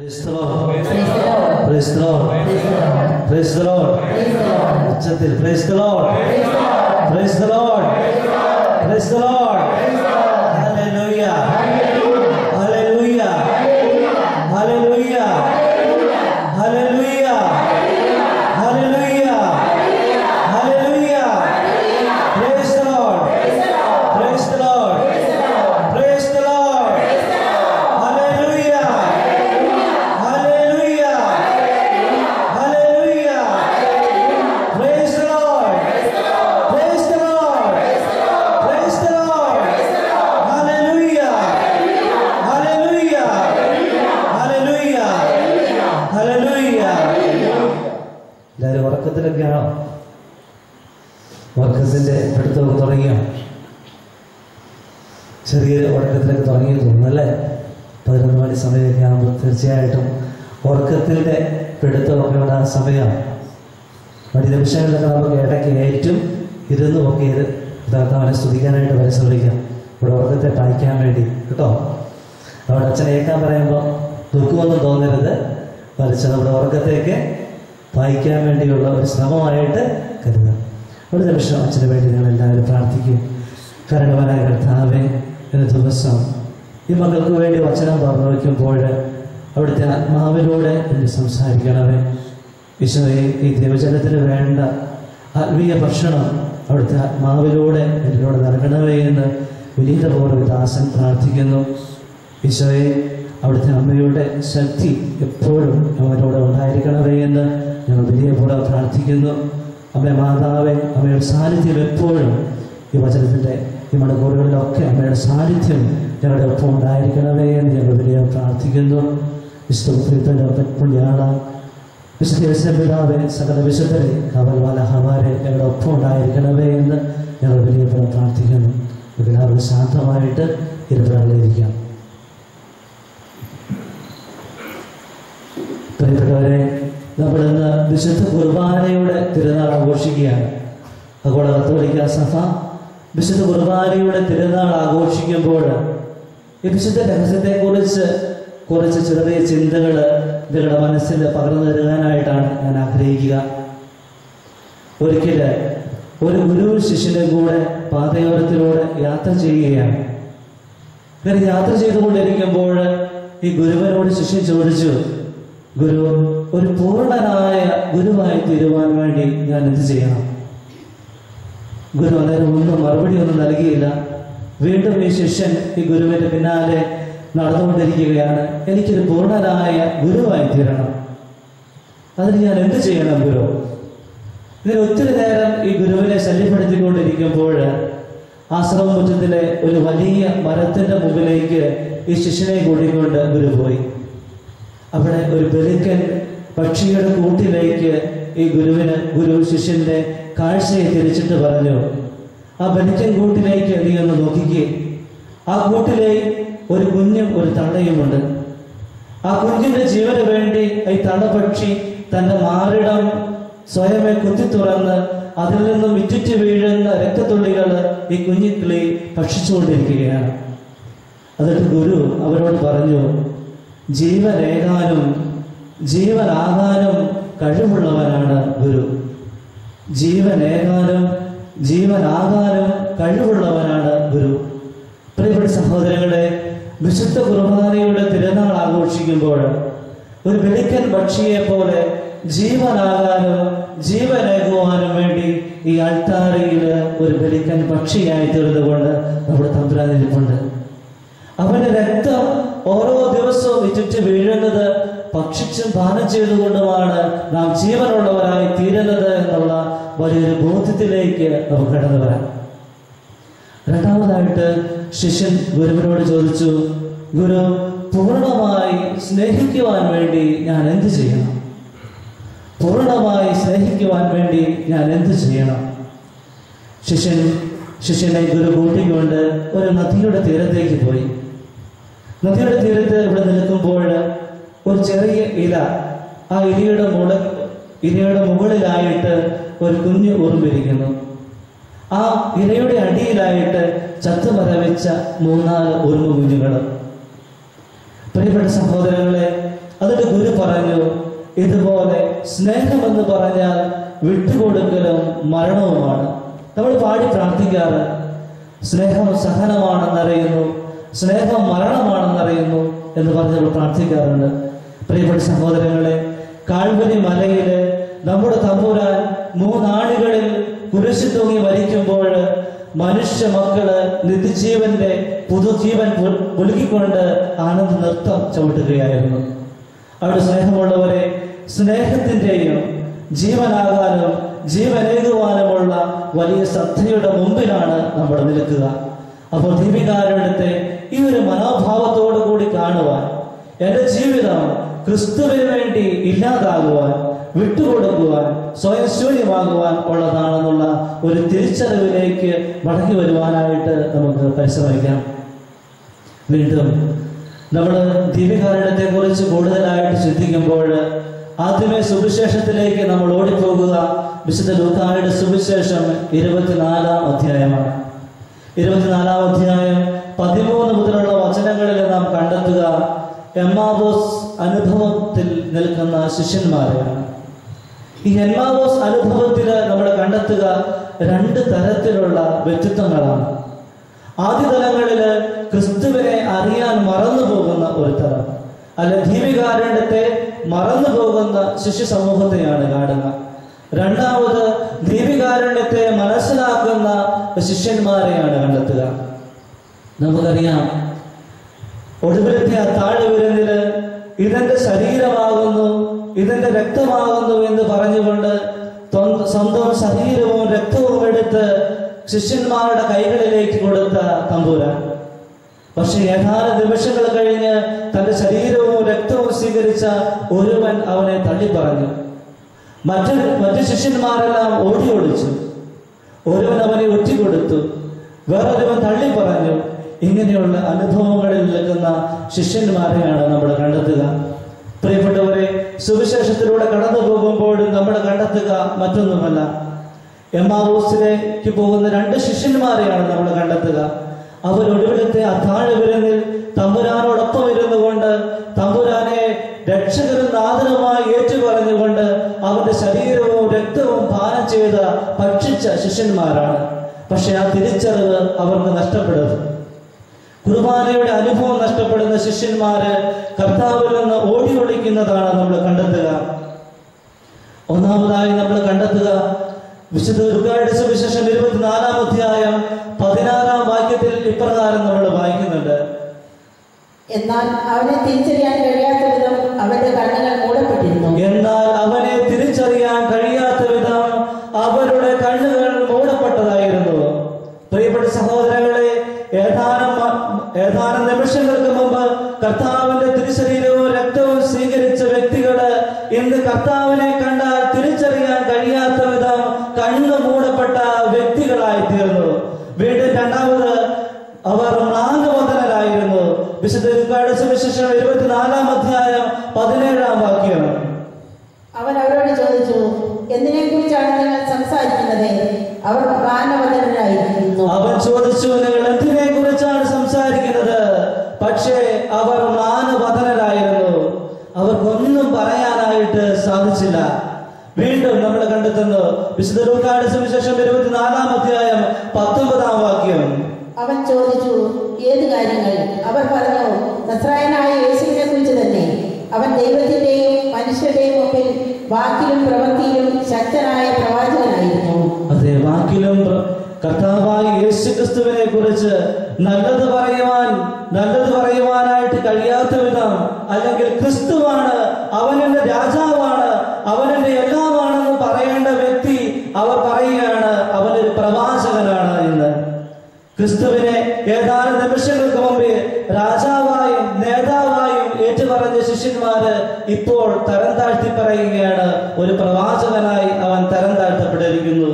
Praise the Lord. Praise the Lord. Praise the Lord. ഉച്ചത്തിൽ Praise the Lord. Praise the Lord. Praise the Lord. Hallelujah. Hallelujah. Hallelujah. Hallelujah. Hallelujah. Hallelujah. Praise the Lord. Praise the Lord. Praise the Lord. Hallelujah. Hallelujah. Hallelujah. Praise the Lord. Praise the Lord. Praise the Lord. Hallelujah. Hallelujah. Hallelujah. Hallelujah. എല്ലാവരും ഉറക്കത്തിലൊക്കെയാണോ ഉറക്കത്തിന്റെ പഠിത്തമൊക്കെ തുടങ്ങിയോ ചെറിയൊരു ഉറക്കത്തിലൊക്കെ തുടങ്ങി തോന്നുന്നു അല്ലേ പതിനൊന്ന് മണി സമയമൊക്കെ ആകുമ്പോൾ തീർച്ചയായിട്ടും ഉറക്കത്തിൻ്റെ പിടുത്തമൊക്കെ ഉള്ള സമയമാണ് മടി നിമിഷങ്ങളിലൊക്കെ നമുക്ക് ഇടയ്ക്ക് ഏറ്റവും ഇരുന്ന് ഒക്കെ ഇത് കർത്താവിനെ സ്തുതിക്കാനായിട്ട് പരിശ്രമിക്കാം ഇവിടെ ഉറക്കത്തെ പായിക്കാൻ വേണ്ടി കേട്ടോ അവിടെ അച്ഛനെ ഏക്കാൻ പറയുമ്പോൾ ദുഃഖമൊന്നും തോന്നരുത് മറിച്ച് നമ്മുടെ ഉറക്കത്തേക്ക് പായിക്കാൻ വേണ്ടിയുള്ള ഒരു ശ്രമമായിട്ട് കരുതാം ഒരു നിമിഷം അച്ഛന് വേണ്ടി നിങ്ങൾ എല്ലാവരും പ്രാർത്ഥിക്കും കരണവനായ കർത്താവെ എന്ന ദിവസം ഈ മകൾക്ക് വേണ്ടി വചനം പറഞ്ഞു വയ്ക്കുമ്പോൾ അവിടുത്തെ ആത്മാവിലൂടെ എന്ന് സംസാരിക്കണമേ ഈശോയെ ഈ ദൈവജനത്തിന് വേണ്ട ആത്മീയ ഭക്ഷണം അവിടുത്തെ ആത്മാവിലൂടെ എന്നിലൂടെ നൽകണമേ എന്ന് വിനീതപൂർവ്വ ദാസൻ പ്രാർത്ഥിക്കുന്നു ഈശോയെ അവിടുത്തെ അമ്മയുടെ ശക്തി എപ്പോഴും അവരോട് ഉണ്ടായിരിക്കണമേ എന്ന് ഞങ്ങൾ വിനയപൂർവ്വം പ്രാർത്ഥിക്കുന്നു അമ്മ മാതാവെ അമ്മയുടെ സാന്നിധ്യം എപ്പോഴും ഈ വചനത്തിൻ്റെ ഈ മണിക്കൂറുകളിലൊക്കെ അമ്മയുടെ സാന്നിധ്യം ഞങ്ങളുടെ ഒപ്പം ഉണ്ടായിരിക്കണമേ എന്ന് ഞങ്ങൾ വിനയം പ്രാർത്ഥിക്കുന്നു വിശുദ്ധ പുണ്യാള വിശുദ്ധ പിതാവെ സകല വിശുദ്ധരെ കവൽവാല ഹമാരെ ഞങ്ങളുടെ ഒപ്പം ഉണ്ടായിരിക്കണമേ എന്ന് ഞങ്ങൾ വിനയപൂർവ്വം പ്രാർത്ഥിക്കുന്നു എല്ലാവരും ശാന്തമായിട്ട് ഇരുപതാളിരിക്കാം പ്രിയപ്പെട്ടവരെ നമ്മൾ ഇന്ന് വിശുദ്ധ കുർബാനയുടെ തിരുനാൾ ആഘോഷിക്കുകയാണ് അതുപോലെ കത്തോലിക്ക സഭ വിശുദ്ധ കുർബാനയുടെ തിരുനാൾ ആഘോഷിക്കുമ്പോൾ ഈ വിശുദ്ധ രഹസ്യത്തെക്കുറിച്ച് കുറച്ച് ചെറിയ ചിന്തകൾ നിങ്ങളുടെ മനസ്സിൽ പകർന്നു തരുവാനായിട്ടാണ് ഞാൻ ആഗ്രഹിക്കുക ഒരിക്കല് ഒരു ഗുരു ശിഷ്യനും കൂടെ പാതയോരത്തിലൂടെ യാത്ര ചെയ്യുകയാണ് ഇങ്ങനെ യാത്ര ചെയ്തുകൊണ്ടിരിക്കുമ്പോൾ ഈ ഗുരുവനോട് ശിഷ്യൻ ചോദിച്ചു ഗുരു ഒരു പൂർണ്ണനായ ഗുരുവായി തീരുവാൻ വേണ്ടി ഞാൻ എന്ത് ചെയ്യണം ഗുരു അന്നേരം ഒന്നും മറുപടി ഒന്നും നൽകിയില്ല വീണ്ടും ഈ ശിഷ്യൻ ഈ ഗുരുവിന്റെ പിന്നാലെ നടന്നുകൊണ്ടിരിക്കുകയാണ് എനിക്കൊരു പൂർണ്ണനായ ഗുരുവായി തീരണം അതിന് ഞാൻ എന്ത് ചെയ്യണം ഗുരു ഇങ്ങനെ ഒത്തിരി നേരം ഈ ഗുരുവിനെ ശല്യപ്പെടുത്തിക്കൊണ്ടിരിക്കുമ്പോൾ ആശ്രമമുറ്റത്തിലെ ഒരു വലിയ മരത്തിന്റെ മുമ്പിലേക്ക് ഈ ശിഷ്യനെ കൂട്ടിക്കൊണ്ട് ഗുരു പോയി അവിടെ ഒരു ബലിക്കൻ പക്ഷിയുടെ കൂട്ടിലേക്ക് ഈ ഗുരുവിന് ഗുരു ശിഷ്യന്റെ കാഴ്ചയെ തിരിച്ചിട്ട് പറഞ്ഞു ആ ബലിക്കൻ കൂട്ടിലേക്ക് നീ ഒന്ന് നോക്കിക്കേ ആ കൂട്ടിലെ ഒരു കുഞ്ഞും ഒരു തള്ളയുമുണ്ട് ആ കുഞ്ഞിന്റെ ജീവന് വേണ്ടി ഈ തള്ളപക്ഷി തന്റെ മാറിടം സ്വയമേ കുത്തി തുറന്ന് അതിൽ നിന്നും വിറ്റിറ്റ് വീഴുന്ന രക്തത്തുള്ളികൾ ഈ കുഞ്ഞിക്കിളി ഭക്ഷിച്ചുകൊണ്ടിരിക്കുകയാണ് എന്നിട്ട് ഗുരു അവരോട് പറഞ്ഞു ജീവനേകാനും ജീവനാകാനും കഴിവുള്ളവനാണ് ഗുരു ജീവനേകാനും ജീവനാകാനും കഴിവുള്ളവനാണ് ഗുരു പ്രിയപ്പെട്ട സഹോദരങ്ങളെ വിശുദ്ധ കുർബാനയുടെ തിരുനാൾ ആഘോഷിക്കുമ്പോൾ ഒരു വെളിക്കൻ പക്ഷിയെ പോലെ ജീവനാകാനും ജീവനേകുവാനും വേണ്ടി ഈ അൾത്താരയിൽ ഒരു വെളിക്കൻ പക്ഷിയായി തീർന്നുകൊണ്ട് നമ്മുടെ തമ്പുരാനിരിപ്പുണ്ട് അവന്റെ രക്തം ഓരോ ദിവസവും വിറ്റിട്ട് വീഴുന്നത് ഭക്ഷിച്ചും പാനം ചെയ്തുകൊണ്ടുമാണ് നാം ജീവനുള്ളവരായി തീരുന്നത് എന്നുള്ള വലിയൊരു ബോധ്യത്തിലേക്ക് നമുക്ക് കടന്നു വരാം രണ്ടാമതായിട്ട് ശിഷ്യൻ ഗുരുവിനോട് ചോദിച്ചു ഗുരു പൂർണ്ണമായി സ്നേഹിക്കുവാൻ വേണ്ടി ഞാൻ എന്ത് ചെയ്യണം പൂർണ്ണമായി സ്നേഹിക്കുവാൻ വേണ്ടി ഞാൻ എന്ത് ചെയ്യണം ശിഷ്യൻ ശിഷ്യനെ ഗുരു കൂട്ടിക്കൊണ്ട് ഒരു നദിയുടെ തീരത്തേക്ക് പോയി നദിയുടെ തീരത്ത് ഇവിടെ നിൽക്കുമ്പോൾ ഒരു ചെറിയ ഇല ആ ഇലയുടെ മുള ഇലയുടെ മുകളിലായിട്ട് ഒരു കുഞ്ഞു ഉറുമ്പിരിക്കുന്നു ആ ഇലയുടെ അടിയിലായിട്ട് ചത്തുമരവിച്ച മൂന്നാല് ഉറുമ്പ് കുഞ്ഞുങ്ങൾ പ്രിയപ്പെട്ട സഹോദരങ്ങളെ അതിന്റെ ഇതുപോലെ സ്നേഹമെന്ന് പറഞ്ഞാൽ വിട്ടുകൊടുക്കലും മരണവുമാണ് നമ്മൾ പാടി പ്രാർത്ഥിക്കാറ് സ്നേഹം സഹനമാണെന്നറിയുന്നു സ്നേഹം മരണമാണെന്നറിയുന്നു എന്ന് പറഞ്ഞ് നമ്മൾ പ്രാർത്ഥിക്കാറുണ്ട് പ്രിയപ്പെട്ട സഹോദരങ്ങളെ കാൽവരി മലയില് നമ്മുടെ തമ്പുരാൻ മൂന്നാളുകളിൽ കുരിശു തൂങ്ങി മരിക്കുമ്പോൾ മനുഷ്യ മക്കള് നിത്യജീവന്റെ പുതുജീവൻ പുൽ- പുലുകിക്കൊണ്ട് ആനന്ദ നൃത്തം ചവിട്ടുകയായിരുന്നു അവിടെ സ്നേഹമുള്ളവരെ സ്നേഹത്തിന്റെയും ജീവനാകാനും ജീവനേകുവാനുമുള്ള വലിയ ശ്രദ്ധയുടെ മുമ്പിലാണ് നമ്മൾ നിൽക്കുക അപ്പോൾ ദീപികാരുണ്യത്തെ ഈ ഒരു മനോഭാവത്തോടു കൂടി കാണുവാൻ എന്റെ ജീവിതം ക്രിസ്തുവിന് വേണ്ടി ഇല്ലാതാകുവാൻ വിട്ടുകൊടുക്കുവാൻ സ്വയം ശൂന്യമാകുവാൻ ഉള്ളതാണെന്നുള്ള ഒരു തിരിച്ചറിവിലേക്ക് മടങ്ങി വരുവാനായിട്ട് നമുക്ക് പരിശ്രമിക്കാം വീണ്ടും നമ്മൾ ദീപികാരണത്തെ കുറിച്ച് കൂടുതലായിട്ട് ചിന്തിക്കുമ്പോൾ ആദ്യമേ സുവിശേഷത്തിലേക്ക് നമ്മൾ ഓടിപ്പോകുക വിശുദ്ധ ലൂക്കായുടെ സുവിശേഷം ഇരുപത്തിനാലാം അധ്യായമാണ് ഇരുപത്തിനാലാം അധ്യായം പതിമൂന്ന് മുതലുള്ള വചനങ്ങളിൽ നാം കണ്ടെത്തുക എമ്മാവോസ് അനുഭവത്തിൽ നിൽക്കുന്ന ശിഷ്യന്മാരെയാണ് ഈ എമ്മാവോസ് അനുഭവത്തിൽ നമ്മൾ കണ്ടെത്തുക രണ്ട് തരത്തിലുള്ള വ്യക്തിത്വങ്ങളാണ് ആദ്യ തലങ്ങളില് ക്രിസ്തുവിനെ അറിയാൻ മറന്നു പോകുന്ന ഒരു തരം അല്ലെ ദീപികാരണ്യത്തെ മറന്നു പോകുന്ന ശിശു സമൂഹത്തെയാണ് കാണുക രണ്ടാമത് ദീപികാരണ്യത്തെ മനസ്സിലാക്കുന്ന ശിഷ്യന്മാരെയാണ് കണ്ടെത്തുക നമുക്കറിയാം ഒടുവിലത്തെ ആ താഴ്വിരലില് ഇതെന്റെ ശരീരമാകുന്നു ഇതെന്റെ രക്തമാകുന്നു എന്ന് പറഞ്ഞുകൊണ്ട് തൊ- സ്വന്തം ശരീരവും രക്തവും എടുത്ത് ശിഷ്യന്മാരുടെ കൈകളിലേക്ക് കൊടുത്ത തമ്പുരാൻ പക്ഷെ ഏതാനും നിമിഷങ്ങൾ കഴിഞ്ഞ് തന്റെ ശരീരവും രക്തവും സ്വീകരിച്ച ഒരുവൻ അവനെ തള്ളിപ്പറഞ്ഞു മറ്റു മറ്റു ശിഷ്യന്മാരെല്ലാം ഓടി ഓടിച്ചു ഒരുവൻ അവനെ ഒറ്റിക്കൊടുത്തു വേറൊരുവൻ തള്ളി പറഞ്ഞു ഇങ്ങനെയുള്ള അനുഭവങ്ങളിൽ നിൽക്കുന്ന ശിഷ്യന്മാരെയാണ് നമ്മൾ കണ്ടെത്തുക പ്രിയപ്പെട്ടവരെ സുവിശേഷത്തിലൂടെ കടന്നു പോകുമ്പോഴും നമ്മൾ കണ്ടെത്തുക മറ്റൊന്നുമല്ല എമ്മാവൂസിലേക്ക് പോകുന്ന രണ്ട് ശിഷ്യന്മാരെയാണ് നമ്മൾ കണ്ടെത്തുക അവർ ഒടുവിലത്തെ അത്താഴ വിരുന്നിൽ തമ്പുരാനോടൊപ്പം ഇരുന്നു കൊണ്ട് തമ്പുരാനെ രക്ഷകരും നാദനമായി ഏറ്റുപറഞ്ഞുകൊണ്ട് അവന്റെ ശരീരവും രക്തവും പാനം ചെയ്ത ഭക്ഷിച്ച ശിഷ്യന്മാരാണ് പക്ഷെ ആ തിരിച്ചറിവ് അവർക്ക് നഷ്ടപ്പെടുന്നു കുർബാനയുടെ അനുഭവം നഷ്ടപ്പെടുന്ന ശിഷ്യന്മാര് കർത്താവിൽ നിന്ന് ഓടി ഒളിക്കുന്നതാണ് നമ്മൾ കണ്ടെത്തുക ഒന്നാമതായി നമ്മൾ കണ്ടെത്തുക വിശുദ്ധ ദുർഗായുടെ സുവിശേഷം ഇരുപത്തിനാലാം അധ്യായം പതിനാറാം വാക്യത്തിൽ ഇപ്രകാരം നമ്മൾ വായിക്കുന്നുണ്ട് എന്നാൽ അവനെ തിരിച്ചറിയാൻ കഴിയാത്ത വിധം അവന്റെ കണ്ണുകൾ മൂടപ്പെട്ടിരുന്നു എന്നാൽ അവനെ തിരിച്ചറിയാൻ കഴിയാത്ത വിധം അവരുടെ കണ്ണുകൾ മൂടപ്പെട്ടതായിരുന്നു പ്രിയപ്പെട്ട സഹോദരങ്ങളെ ഏതാനും മ- ഏതാനും നിമിഷങ്ങൾക്ക് മുമ്പ് കർത്താവിന്റെ തിരുശരീരവും രക്തവും സ്വീകരിച്ച വ്യക്തികള് ഇന്ന് കർത്താവിനെ കണ്ടാൽ തിരിച്ചറിയാൻ കഴിയാത്ത വിധം കണ്ണു മൂടപ്പെട്ട വ്യക്തികളായി തീർന്നു വീണ്ടും രണ്ടാമത് അവർ മ്ലാനവതനരായിരുന്നു വിശുദ്ധ ലൂക്കായുടെ സുവിശേഷം ഇരുപത്തിനാലാം അധ്യായം പതിനേഴാം വാക്യം അവൻ അവരോട് ചോദിച്ചു എന്തിനെ കുറിച്ചാണ് നിങ്ങൾ സംസാരിക്കുന്നത് അവർ പ്രാണവതനായിരിക്കുന്നു അവൻ ചോദിച്ചു നിങ്ങൾ എന്തിനെ കുറിച്ചാണ് സംസാരിക്കുന്നത് പക്ഷേ അവർ മ്ലാനവതനരായിരുന്നു അവർക്കൊന്നും പറയാനായിട്ട് സാധിച്ചില്ല വീണ്ടും നമ്മൾ കണ്ടെത്തുന്നു വിശുദ്ധ ലൂക്കായുടെ സുവിശേഷം ഇരുപത്തിനാലാം അധ്യായം പത്തൊമ്പതാം വാക്യം അവൻ ചോദിച്ചു ഏത് കാര്യങ്ങൾ അവർ പറഞ്ഞു നസ്രായനായ യേശുവിനെ കുറിച്ച് തന്നെ അവൻ ദൈവത്തിന്റെയും മനുഷ്യരുടെയും മുമ്പിൽ വാക്കിലും പ്രവൃത്തിയിലും ശക്തനായ പ്രവാചകനായിരുന്നു അതെ വാക്കിലും പ്ര- കർത്താവായ യേശു ക്രിസ്തുവിനെ കുറിച്ച് നല്ലത് പറയുവാൻ നല്ലത് പറയുവാനായിട്ട് കഴിയാത്ത വിധം അല്ലെങ്കിൽ ക്രിസ്തുവാണ് അവനെന്റെ രാജാവാണ് അവനെന്റെ എല്ലാമാണെന്ന് പറയേണ്ട വ്യക്തി അവർ പറയുകയാണ് അവനൊരു പ്രവാചകനാണ് എന്ന് ക്രിസ്തുവിനെ ഏതാനും നിമിഷങ്ങൾക്ക് മുമ്പേ രാജാവായും നേതാവായും ഏറ്റുപറഞ്ഞ ശിഷ്യന്മാര് ഇപ്പോൾ തരം താഴ്ത്തി പറയുകയാണ് ഒരു പ്രവാചകനായി അവൻ തരം താഴ്ത്തപ്പെട്ടിരിക്കുന്നു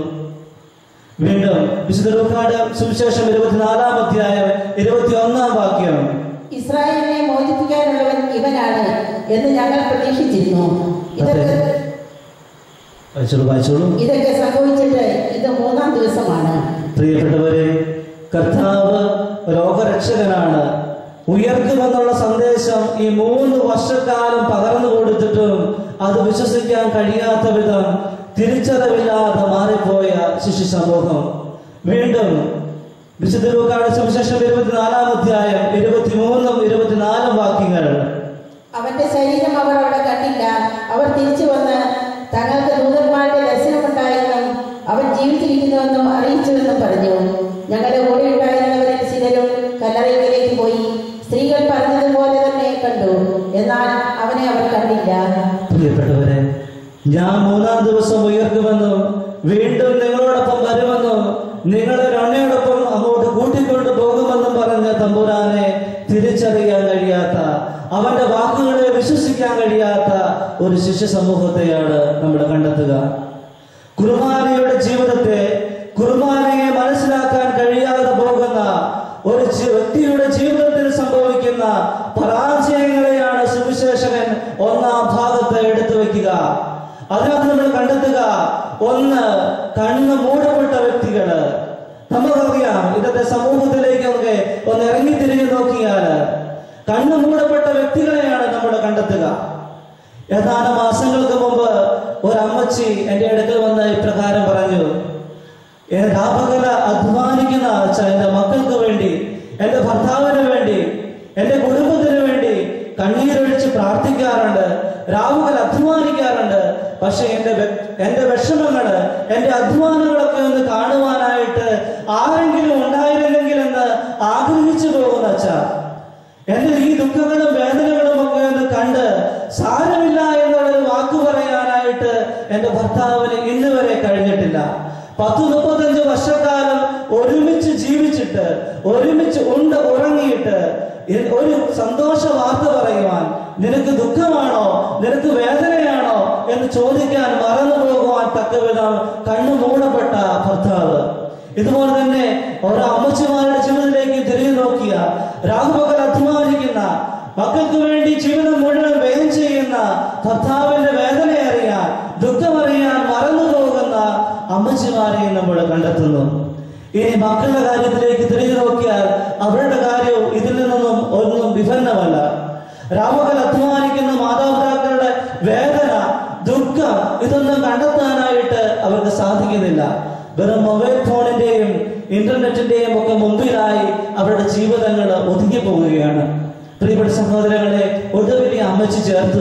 വീണ്ടും വിശുദ്ധ ലൂക്കാട് സുവിശേഷം ഇരുപത്തിനാലാം അധ്യായം ഇരുപത്തി ഒന്നാം വാക്യം ഇസ്രായേലിനെ മോചിപ്പിക്കാനുള്ളവൻ ഇവനാണ് എന്ന് ഞങ്ങൾ പ്രതീക്ഷിച്ചിരുന്നു ഇതൊക്കെ വായിച്ചോളൂ വായിച്ചോളൂ ഇതൊക്കെ സംഭവിച്ചിട്ട് ഇത് മൂന്നാം ദിവസമാണ് പ്രിയപ്പെട്ടവരെ കർത്താവ് രോഗരക്ഷകനാണ് ഉയർത്തുമെന്നുള്ള സന്ദേശം ഈ മൂന്ന് വർഷക്കാലം പകർന്നു കൊടുത്തിട്ടും അത് വിശ്വസിക്കാൻ കഴിയാത്ത വിധം തിരിച്ചറിവില്ലാതെ മാറിപ്പോയ ശിശു സമൂഹം വീണ്ടും വിശുദ്ധ ലൂക്കാട് സുവിശേഷം ഇരുപത്തിനാലാം അധ്യായം ഇരുപത്തിമൂന്നും ഇരുപത്തിനാലും വാക്യങ്ങൾ അവന്റെ ശരീരം അവർ അവിടെ കണ്ടില്ല അവർ തിരിച്ചു വന്ന് തങ്ങൾക്ക് ദൂതന്മാരുടെ ദർശനമുണ്ടായെന്നും അവൻ ജീവിച്ചിരിക്കുന്നുവെന്നും അറിയിച്ചുവെന്നും പറഞ്ഞു ഞങ്ങളുടെ കൂടെ ഉണ്ടായിരുന്നവരിൽ ചിലരും കല്ലറയിലേക്ക് പോയി സ്ത്രീകൾ പറഞ്ഞതുപോലെ തന്നെ കണ്ടു എന്നാൽ അവനെ അവർ കണ്ടില്ല പ്രിയപ്പെട്ടവരെ ഞാൻ മൂന്നാം ദിവസം ഉയർക്കുമെന്നും വീണ്ടും നിങ്ങളോടൊപ്പം വരുമെന്നും നിങ്ങളെ രണ്ണയോടൊപ്പം അങ്ങോട്ട് കൂട്ടിക്കൊണ്ടു പോകുമെന്നും പറഞ്ഞ തമ്പുരാനെ തിരിച്ചറിയാൻ കഴിയാത്ത അവന്റെ വാക്കുകളെ വിശ്വസിക്കാൻ കഴിയാത്ത ഒരു ശിശു സമൂഹത്തെയാണ് നമ്മൾ കണ്ടെത്തുക കുർബാനയുടെ ജീവിതത്തെ കുർബാനയെ മനസ്സിലാക്കാൻ കഴിയാതെ പോകുന്ന ഒരു ജി- വ്യക്തിയുടെ ജീവിതത്തിൽ സംഭവിക്കുന്ന പരാജയങ്ങളെയാണ് സുവിശേഷകൻ ഒന്നാം ഭാഗത്ത് എടുത്തു വെക്കുക അതിനകത്ത് നമ്മൾ കണ്ടെത്തുക ഒന്ന് കണ്ണ് മൂടപ്പെട്ട വ്യക്തികള് നമുക്കറിയാം ഇന്നത്തെ സമൂഹത്തിലേക്കൊക്കെ ഒന്ന് ഇറങ്ങി തിരിഞ്ഞു നോക്കിയാൽ കണ്ണ് മൂടപ്പെട്ട വ്യക്തികളെയാണ് നമ്മൾ കണ്ടെത്തുക ഏതാനും മാസങ്ങൾക്ക് മുമ്പ് ഒരമ്മച്ചി എന്റെ അടുക്കൽ വന്ന് ഇപ്രകാരം പറഞ്ഞു "ഏ, രാപകല അധ്വാനിക്കുന്ന അച്ഛ എന്റെ മക്കൾക്ക് വേണ്ടി എന്റെ ഭർത്താവിന് വേണ്ടി എന്റെ കുടുംബത്തിന് വേണ്ടി കണ്ണീരൊഴിച്ച് പ്രാർത്ഥിക്കാറുണ്ട് രാവുകൾ അധ്വാനിക്കാറുണ്ട് പക്ഷെ എന്റെ വ്യ- എന്റെ വിഷമങ്ങള് എന്റെ അധ്വാനങ്ങളൊക്കെ ഒന്ന് കാണുവാനായിട്ട് ആരെങ്കിലും ഉണ്ടായിരുന്നെങ്കിൽ എന്ന് ആഗ്രഹിച്ചു പോകുന്ന അച്ഛ എന്റെ ഈ ദുഃഖങ്ങളും വേദനകളും ഒക്കെ ഒന്ന് കണ്ട് സാരമില്ല എന്നുള്ളൊരു വാക്ക് പറയാനായിട്ട് എന്റെ ഭർത്താവിന് ഇന്ന് വരെ കഴിഞ്ഞിട്ടില്ല പത്ത് മുപ്പത്തഞ്ച് വർഷക്കാലം ഒരുമിച്ച് ജീവിച്ചിട്ട് ഒരുമിച്ച് ഉണ്ട് ഉറങ്ങിയിട്ട് ഇ- ഒരു സന്തോഷ വാർത്ത പറയുവാൻ നിനക്ക് ദുഃഖമാണോ നിനക്ക് വേദനയാണോ എന്ന് ചോദിക്കാൻ മറന്നു പോകുവാൻ തക്കവിധം കണ്ണു മൂടപ്പെട്ട ഭർത്താവ് ഇതുപോലെ തന്നെ ഓരോ അമ്മച്ചിമാരുടെ ജീവിതത്തിലേക്ക് തിരിഞ്ഞു നോക്കിയ രാഹുപകൽ അധ്വാനിക്കുന്ന മക്കൾക്ക് വേണ്ടി ജീവിതം മുഴുവൻ വ്യയം ചെയ്യുന്ന ഭർത്താവിന്റെ വേദന അറിയാൻ ദുഃഖമറിയാൻ മറന്നു പോകുന്ന അമ്മച്ചിമാരെയും നമ്മൾ കണ്ടെത്തുന്നു ഇനി മക്കളുടെ കാര്യത്തിലേക്ക് തിരിഞ്ഞു നോക്കിയാൽ അവരുടെ കാര്യവും ഇതിൽ നിന്നൊന്നും ഒന്നും വിഭിന്നമല്ല രാമകൽ അധ്വാനിക്കുന്ന മാതാപിതാക്കളുടെ വേദന ദുഃഖം ഇതൊന്നും കണ്ടെത്താനായിട്ട് അവർക്ക് സാധിക്കുന്നില്ല വെറും മൊബൈൽ ഫോണിന്റെയും ഇന്റർനെറ്റിന്റെയും ഒക്കെ മുമ്പിലായി അവരുടെ ജീവിതങ്ങൾ ഒതുങ്ങി പോവുകയാണ് പ്രിയപ്പെട്ട സഹോദരങ്ങളെ ഒടുവിൽ ഈ അമ്മച്ചി ചേർത്തു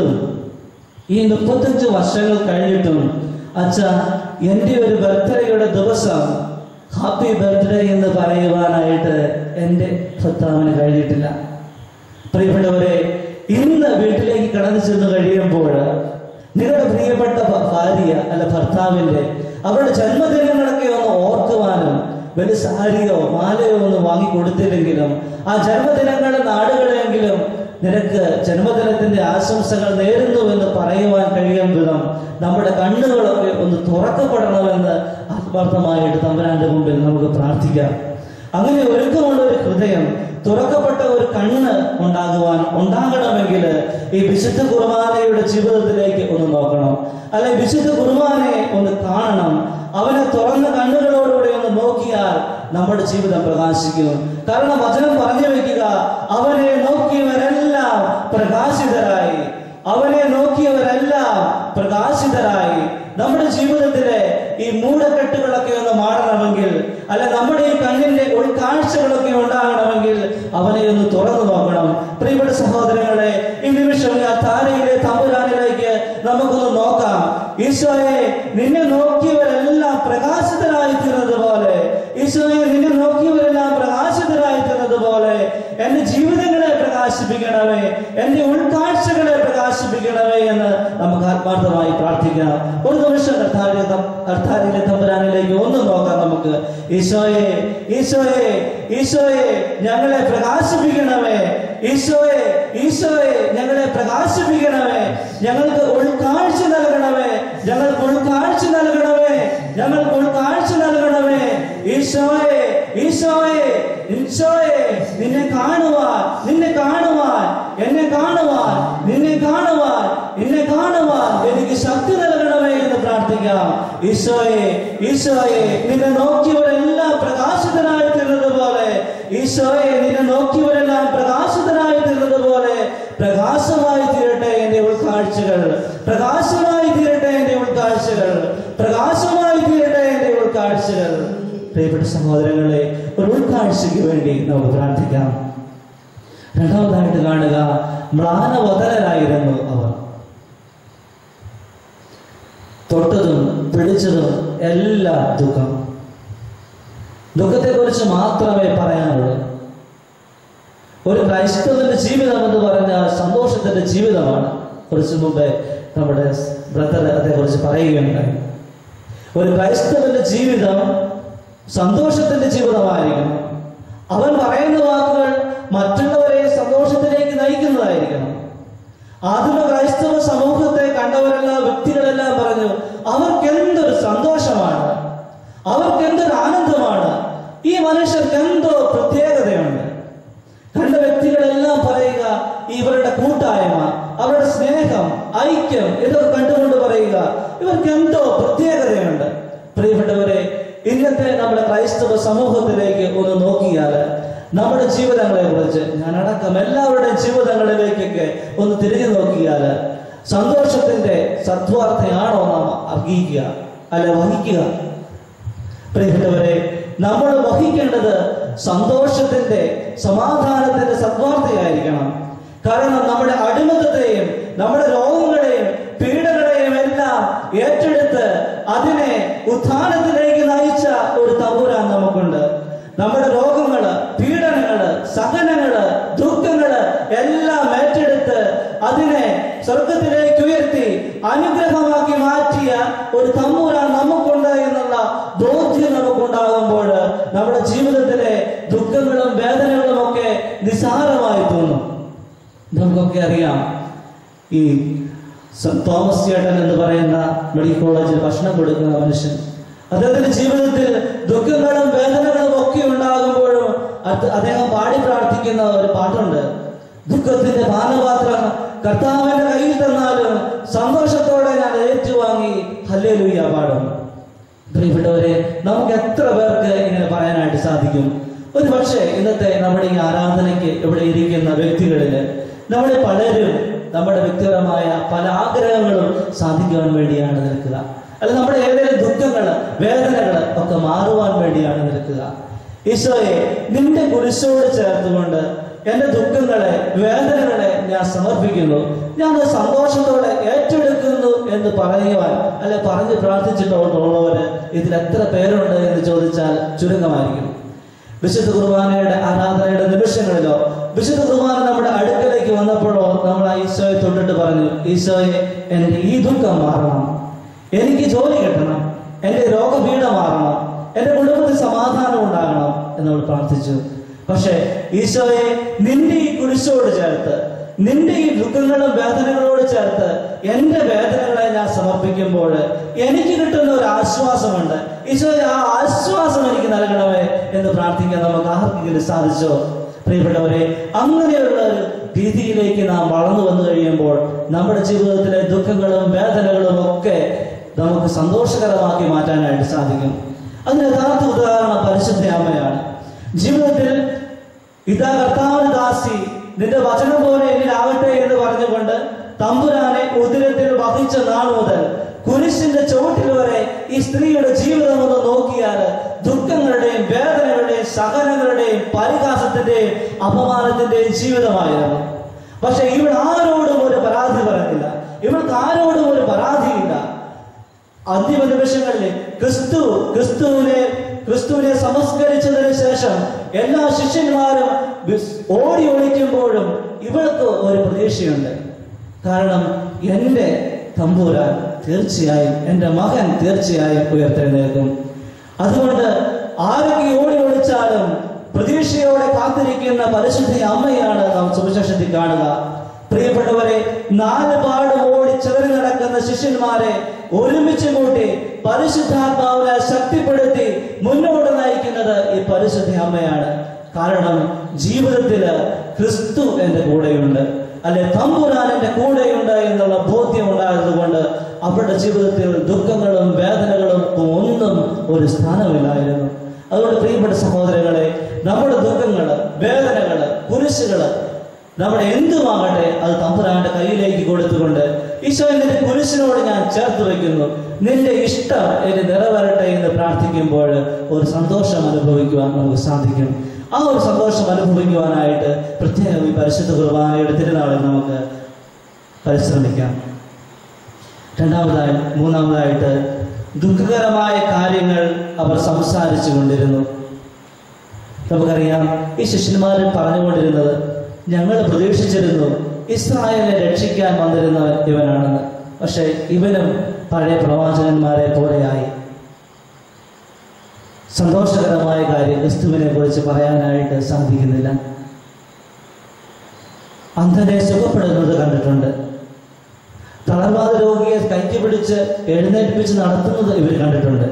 ഈ മുപ്പത്തഞ്ച് വർഷങ്ങൾ കഴിഞ്ഞിട്ടും അച്ഛ എൻ്റെ ഒരു ബർത്ത്ഡേയുടെ ദിവസം ഹാപ്പി ബർത്ത്ഡേ എന്ന് പറയുവാനായിട്ട് എൻ്റെ ഭർത്താവിന് കഴിഞ്ഞിട്ടില്ല പ്രിയപ്പെട്ടവരെ ഇന്ന് വീട്ടിലേക്ക് കടന്നു ചെന്ന് കഴിയുമ്പോൾ നിങ്ങളുടെ പ്രിയപ്പെട്ട ഭ- ഭാര്യ അല്ല ഭർത്താവിന്റെ അവരുടെ ജന്മദിനങ്ങളൊക്കെ ഒന്ന് ഓർക്കുവാനും വലിയ സാരിയോ മാലയോ ഒന്നും വാങ്ങി കൊടുത്തില്ലെങ്കിലും ആ ജന്മദിനങ്ങളുടെ നാടുകളെങ്കിലും നിനക്ക് ജന്മദിനത്തിന്റെ ആശംസകൾ നേരുന്നു എന്ന് പറയുവാൻ കഴിയും വിധം നമ്മുടെ കണ്ണുകളൊക്കെ ഒന്ന് തുറക്കപ്പെടണമെന്ന് ആത്മാർത്ഥമായിട്ട് തമ്പുരാന്റെ മുമ്പിൽ നമുക്ക് പ്രാർത്ഥിക്കാം അങ്ങനെ ഒരുക്കമുള്ള ഒരു ഹൃദയം തുറക്കപ്പെട്ട ഒരു കണ്ണ് ഉണ്ടാകുവാൻ ഉണ്ടാകണമെങ്കിൽ ഈ വിശുദ്ധ കുർബാനയുടെ ജീവിതത്തിലേക്ക് ഒന്ന് നോക്കണം അല്ലെ വിശുദ്ധ കുർബാനയെ ഒന്ന് കാണണം അവനെ തുറന്ന കണ്ണുകളോടുകൂടി ഒന്ന് നോക്കിയാൽ നമ്മുടെ ജീവിതം പ്രകാശിക്കും കാരണം വചനം പറഞ്ഞു വെക്കുക അവനെ നോക്കിയവരെല്ലാം പ്രകാശിതരായി അവനെ നോക്കിയവരെല്ലാം പ്രകാശിതരായി നമ്മുടെ ജീവിതത്തിലെ ഈ മൂടക്കെട്ടുകളൊക്കെ ഒന്ന് മാറണമെങ്കിൽ അല്ല നമ്മുടെ ഈ കണ്ണിന്റെ ഉൾക്കാഴ്ചകളൊക്കെ ഉണ്ടാകണമെങ്കിൽ അവനെ ഒന്ന് തുറന്നു നോക്കണം പ്രിയപ്പെട്ട സഹോദരങ്ങളെ ഈ നിമിഷം ഈ താരയിലെ തമ്പുരാനിലേക്ക് നമുക്കൊന്ന് നോക്കാം ഈശോയെ നിന്നെ നോക്കിയവരെല്ലാം പ്രകാശിതരായി തീർന്നത് പോലെ ഈശോയെ നിന്നെ നോക്കിയവരെല്ലാം പ്രകാശിതരായി തീർന്നത് പോലെ എന്റെ ജീവിതങ്ങളെ പ്രകാശിപ്പിക്കണമേ എന്റെ ഉൾക്കാഴ്ചകളെ പ്രകാശിപ്പിക്കണമേ എന്ന് നമുക്ക് ആത്മാർത്ഥമായി പ്രാർത്ഥിക്കാം ഒരു നിമിഷം കർത്താവിലെ കർത്താവിലെ തമ്പുരാനിലേക്ക് ഒന്ന് നോക്കാം നമുക്ക് ഈശോയെ ഈശോയെ ഈശോയെ ഞങ്ങളെ പ്രകാശിപ്പിക്കണമേ ഈശോയെ ഈശോയെ ഞങ്ങളെ പ്രകാശിപ്പിക്കണമേ ഞങ്ങൾക്ക് ഉൾക്കാഴ്ച നൽകണമേ ഞങ്ങൾക്ക് ഉൾക്കാഴ്ച നൽകണമേ ഞങ്ങൾക്ക് ഉൾക്കാഴ്ച നൽകണമേ ഈശോയെ ഈശോയെ ഈശോയെ നിന്നെ കാണുവാൻ നിന്നെ കാണുവാൻ എന്നെ കാണുവാൻ നിന്നെ കാണുവാൻ എന്നെ കാണുവാൻ എനിക്ക് ശക്തി നൽകണമേ എന്ന് പ്രാർത്ഥിക്കാം ഈശോയെ ഈശോയെ നിന്നെ നോക്കിയവരെല്ലാം പ്രകാശിതനായി തീർന്നത് പോലെ ഈശോയെ നിന്നെ നോക്കിയവരെല്ലാം പ്രകാശിതനായി തീർന്നത് പോലെ പ്രകാശമായി തീരട്ടെ എൻ്റെ ഉൾക്കാഴ്ചകൾ പ്രകാശമായി തീരട്ടെ എൻ്റെ ഉൾക്കാഴ്ചകൾ പ്രകാശമായി തീരട്ടെ എൻ്റെ ഉൾക്കാഴ്ചകൾ പ്രിയപ്പെട്ട സഹോദരങ്ങളെ ഒരു ഉൾക്കാഴ്ചയ്ക്ക് വേണ്ടി നമുക്ക് പ്രാർത്ഥിക്കാം രണ്ടാമതായിട്ട് കാണുക മ്ലാനവതരായിരുന്നു അവർ തൊട്ടതും പിടിച്ചതും എല്ലാം ദുഃഖം ദുഃഖത്തെക്കുറിച്ച് മാത്രമേ പറയാനുള്ളൂ ഒരു ക്രൈസ്തവന്റെ ജീവിതം എന്ന് പറഞ്ഞാൽ സന്തോഷത്തിന്റെ ജീവിതമാണ് കുറച്ച് മുമ്പേ നമ്മുടെ ബ്രദർ അതേക്കുറിച്ച് പറയുകയുണ്ടായി ഒരു ക്രൈസ്തവന്റെ ജീവിതം സന്തോഷത്തിന്റെ ജീവിതമായിരിക്കണം അവൻ പറയുന്ന വാക്കുകൾ മറ്റുള്ളവരെ സന്തോഷത്തിലേക്ക് നയിക്കുന്നതായിരിക്കണം ആദിമ ക്രൈസ്തവ സമൂഹത്തെ കണ്ടവരെല്ലാം വ്യക്തികളെല്ലാം പറഞ്ഞു അവർക്ക് എന്തൊരു സന്തോഷമാണ് അവർക്ക് എന്തൊരു ആനന്ദമാണ് ഈ മനുഷ്യർക്ക് എന്തോ പ്രത്യേകതയുണ്ട് കണ്ട വ്യക്തികളെല്ലാം പറയുക ഇവരുടെ കൂട്ടായ്മ അവരുടെ സ്നേഹം ഐക്യം ഇതൊക്കെ കണ്ടുകൊണ്ട് പറയുക ഇവർക്ക് എന്തോ പ്രത്യേകതയുണ്ട് പ്രിയപ്പെട്ടവരെ ഇന്നത്തെ നമ്മുടെ ക്രൈസ്തവ സമൂഹത്തിലേക്ക് ഒന്ന് നോക്കിയാൽ നമ്മുടെ ജീവിതങ്ങളെ കുറിച്ച് ഞാനടക്കം എല്ലാവരുടെയും ജീവിതങ്ങളിലേക്കൊക്കെ ഒന്ന് തിരിഞ്ഞു നോക്കിയാൽ സന്തോഷത്തിന്റെ സദ്വാർത്തയാണോ നാം അർഹിക്കുക അല്ലെ വഹിക്കുക പ്രിയപ്പെട്ടവരെ നമ്മൾ വഹിക്കേണ്ടത് സന്തോഷത്തിന്റെ സമാധാനത്തിന്റെ സദ്വാർത്തയായിരിക്കണം കാരണം നമ്മുടെ അടിമത്തത്തെയും നമ്മുടെ രോഗങ്ങളെയും പീഡകളെയും എല്ലാം ഏറ്റെടുത്ത് അതിനെ ഉത്ഥാനത്തിലേക്ക് നയിച്ച ഒരു തമ്പുരാൻ നമുക്കുണ്ട് നമ്മുടെ രോഗങ്ങള് പീഡനങ്ങള് സഹനങ്ങള് ദുഃഖങ്ങള് എല്ലാം ഏറ്റെടുത്ത് അതിനെ സ്വർഗത്തിലേക്ക് ഉയർത്തി അനുഗ്രഹമാക്കി മാറ്റിയ ഒരു തമ്പുരാൻ നമുക്കുണ്ട് എന്നുള്ള ബോധ്യം നമുക്കുണ്ടാകുമ്പോൾ നമ്മുടെ ജീവിതത്തിലെ ദുഃഖങ്ങളും വേദനകളും ഒക്കെ നിസ്സാരമായി തോന്നും നമുക്കൊക്കെ അറിയാം ഈ സ- തോമസ് ചേട്ടൻ എന്ന് പറയുന്ന മെഡിക്കൽ കോളേജിൽ ഭക്ഷണം കൊടുക്കുന്ന മനുഷ്യൻ അദ്ദേഹത്തിന്റെ ജീവിതത്തിൽ ദുഃഖങ്ങളും വേദനകളും ഒക്കെ ഉണ്ടാകുമ്പോഴും അത് അദ്ദേഹം പാടി പ്രാർത്ഥിക്കുന്ന ഒരു പാട്ടുണ്ട് ദുഃഖത്തിന്റെ പാനപാത്രം കർത്താവിന്റെ കയ്യിൽ തന്നാലും സന്തോഷത്തോടെ ഞാൻ ഏറ്റുവാങ്ങി ഹല്ലേലൂയ പാടും പ്രിയപ്പെട്ടവരെ നമുക്ക് എത്ര പേർക്ക് ഇങ്ങനെ പറയാനായിട്ട് സാധിക്കും ഒരു പക്ഷേ ഇന്നത്തെ നമ്മുടെ ഈ ആരാധനയ്ക്ക് ഇവിടെ ഇരിക്കുന്ന വ്യക്തികളില് നമ്മുടെ പലരും നമ്മുടെ വ്യക്തിപരമായ പല ആഗ്രഹങ്ങളും സാധിക്കുവാൻ വേണ്ടിയാണ് നിൽക്കുക അല്ല നമ്മുടെ ഏതെങ്കിലും ദുഃഖങ്ങള് വേദനകള് ഒക്കെ മാറുവാൻ വേണ്ടിയാണ് നിൽക്കുക ഈശോയെ നിന്റെ കുരിശോട് ചേർത്തുകൊണ്ട് എന്റെ ദുഃഖങ്ങളെ വേദനകളെ ഞാൻ സമർപ്പിക്കുന്നു ഞാൻ അത് സന്തോഷത്തോടെ ഏറ്റെടുക്കുന്നു എന്ന് പറയുവാൻ അല്ലെ പറഞ്ഞ് പ്രാർത്ഥിച്ചിട്ടുള്ളവര് ഇതിൽ എത്ര പേരുണ്ട് എന്ന് ചോദിച്ചാൽ ചുരുക്കമായിരിക്കും വിശുദ്ധ കുർബാനയുടെ ആരാധനയുടെ നിമിഷങ്ങളിലോ വിശുദ്ധ കുർബാന നമ്മുടെ അടുക്കലേക്ക് വന്നപ്പോഴോ നമ്മൾ ആ ഈശോയെ തൊട്ടിട്ട് പറഞ്ഞു ഈശോയെ എന്റെ ഈ ദുഃഖം മാറണം എനിക്ക് ജോലി കിട്ടണം എന്റെ രോഗപീഠ മാറണം എന്റെ കുടുംബത്തിൽ സമാധാനം ഉണ്ടാകണം എന്ന് നമ്മൾ പ്രാർത്ഥിച്ചു പക്ഷേ ഈശോയെ നിന്റെ ഈ കുരിശോട് ചേർത്ത് നിന്റെ ഈ ദുഃഖങ്ങളും വേദനകളോട് ചേർത്ത് എന്റെ വേദനകളെ ഞാൻ സമർപ്പിക്കുമ്പോൾ എനിക്ക് കിട്ടുന്ന ഒരു ആശ്വാസമുണ്ട് ഈശോയെ ആ ആശ്വാസം എനിക്ക് നൽകണമേ എന്ന് പ്രാർത്ഥിക്കാൻ നമുക്ക് ആർക്കെങ്കിലും സാധിച്ചോ പ്രിയപ്പെട്ടവരെ അങ്ങനെയുള്ള ഒരു രീതിയിലേക്ക് നാം വളർന്നു വന്നു കഴിയുമ്പോൾ നമ്മുടെ ജീവിതത്തിലെ ദുഃഖങ്ങളും വേദനകളും ഒക്കെ നമുക്ക് സന്തോഷകരമാക്കി മാറ്റാനായിട്ട് സാധിക്കും അതിന് യഥാർത്ഥ ഉദാഹരണം പരിശുദ്ധ അമ്മയാണ് ജീവിതത്തിൽ ഇതാ കർത്താവിന് ദാസി നിന്റെ വചനം പോലെ എന്നിലാവട്ടെ എന്ന് പറഞ്ഞുകൊണ്ട് തമ്പുരാനെ ഉദരത്തിൽ വഹിച്ച നാൾ മുതൽ കുരിശിന്റെ ചുവട്ടിൽ വരെ ഈ സ്ത്രീയുടെ ജീവിതം ഒന്ന് നോക്കിയാൽ ദുഃഖങ്ങളുടെയും വേദനകളുടെയും സഹനങ്ങളുടെയും പരിഹാസത്തിന്റെയും അപമാനത്തിന്റെയും ജീവിതമായിരുന്നു പക്ഷെ ഇവൾ ആരോടും ഒരു പരാതി പറഞ്ഞില്ല ഇവൾക്ക് ആരോടും ഒരു പരാതിയില്ല അന്തിമ നിമിഷങ്ങളിൽ ക്രിസ്തു ക്രിസ്തുവിനെ ക്രിസ്തുവിനെ സംസ്കരിച്ചതിന് ശേഷം എല്ലാ ശിഷ്യന്മാരും വിസ്- ഓടി ഒളിക്കുമ്പോഴും ഇവൾക്ക് ഒരു പ്രതീക്ഷയുണ്ട് കാരണം എൻ്റെ തമ്പൂരാൻ തീർച്ചയായും എൻ്റെ മകൻ തീർച്ചയായും ഉയർത്തെഴുന്നേൽക്കും അതുകൊണ്ട് ആരൊക്കെ ഓടി ഒളിച്ചാലും പ്രതീക്ഷയോടെ കാത്തിരിക്കുന്ന പരിശുദ്ധ അമ്മയാണ് നാം സുവിശേഷത്തിൽ കാണുക പ്രിയപ്പെട്ടവരെ നാല് പാടും ഓടി ചെതറി നടക്കുന്ന ശിഷ്യന്മാരെ ഒരുമിച്ച് കൂട്ടി പരിശുദ്ധാത്മാവിനെ ശക്തിപ്പെടുത്തി മുന്നോട്ട് നയിക്കുന്നത് ഈ പരിശുദ്ധ അമ്മയാണ് കാരണം ജീവിതത്തില് ക്രിസ്തു എന്റെ കൂടെയുണ്ട് അല്ലെ തമ്പുരാൻ എന്റെ കൂടെയുണ്ട് എന്നുള്ള ബോധ്യം ഉണ്ടായതുകൊണ്ട് അവരുടെ ജീവിതത്തിൽ ദുഃഖങ്ങളും വേദനകളും ഒന്നും ഒരു സ്ഥാനമില്ലായിരുന്നു അതുകൊണ്ട് പ്രിയപ്പെട്ട സഹോദരങ്ങളെ നമ്മുടെ ദുഃഖങ്ങള് വേദനകള് കുരിശുകള് നമ്മുടെ എന്തുമാകട്ടെ അത് തമ്പുരാന്റെ കയ്യിലേക്ക് കൊടുത്തുകൊണ്ട് ഈശോ നിന്റെ കുരിശിനോട് ഞാൻ ചേർത്ത് വയ്ക്കുന്നു നിന്റെ ഇഷ്ടം എന്നെ നിറവേറട്ടെ എന്ന് പ്രാർത്ഥിക്കുമ്പോൾ ഒരു സന്തോഷം അനുഭവിക്കുവാൻ നമുക്ക് സാധിക്കും ആ ഒരു സന്തോഷം അനുഭവിക്കുവാനായിട്ട് പ്രത്യേകം ഈ പരിശുദ്ധ കുർബാനയുടെ തിരുനാളിൽ നമുക്ക് പരിശ്രമിക്കാം രണ്ടാമതായി മൂന്നാമതായിട്ട് ദുഃഖകരമായ കാര്യങ്ങൾ അവർ സംസാരിച്ചു കൊണ്ടിരുന്നു നമുക്കറിയാം ഈ ശിഷ്യന്മാരിൽ പറഞ്ഞുകൊണ്ടിരുന്നത് ഞങ്ങൾ പ്രതീക്ഷിച്ചിരുന്നു ഇസ്രായേലിനെ രക്ഷിക്കാൻ വന്നിരുന്നവൻ ഇവനാണെന്ന് പക്ഷേ ഇവനും പഴയ പ്രവാചകന്മാരെ പോലെയായി സന്തോഷകരമായ കാര്യം ക്രിസ്തുവിനെ കുറിച്ച് പറയാനായിട്ട് സാധിക്കുന്നില്ല അന്ധനെ സുഖപ്പെടുന്നത് കണ്ടിട്ടുണ്ട് തളർവാദ രോഗിയെ കൈക്ക് പിടിച്ച് എഴുന്നേൽപ്പിച്ച് നടത്തുന്നത് ഇവർ കണ്ടിട്ടുണ്ട്